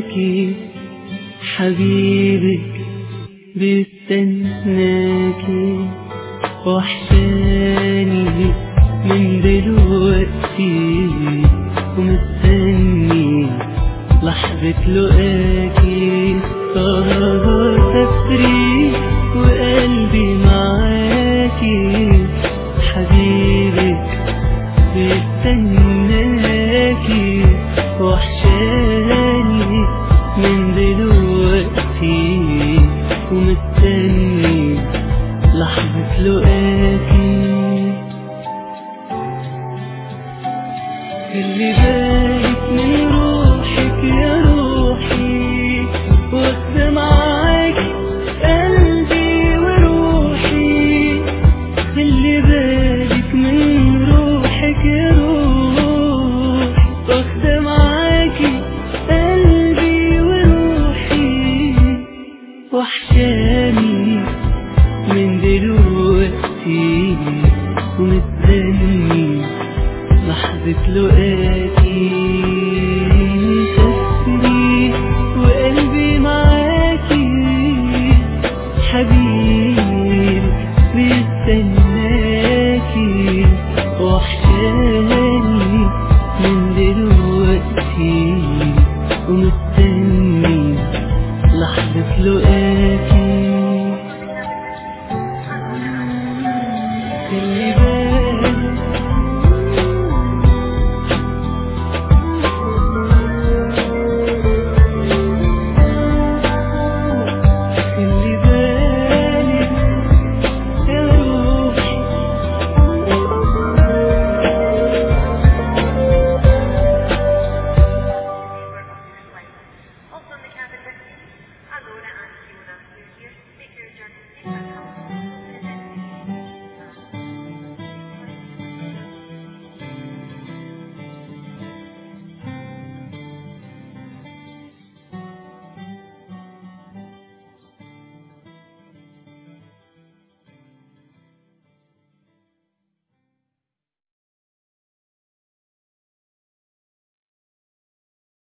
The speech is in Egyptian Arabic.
لقاكي حبيبك بيستناكي وحشاني من دلوقتي ومستني لحظة لقاكي سهر تفريق وقلبي معاكي حبيبك بيستناكي وحشاني من دلوقتي ومستني لحظة لقاكي اللي بالك من روحك يا روحي واخدة معاك قلبي وروحي اللي بالك من روحك يا روح واخدة معاكي قلبي وروحي وحشاني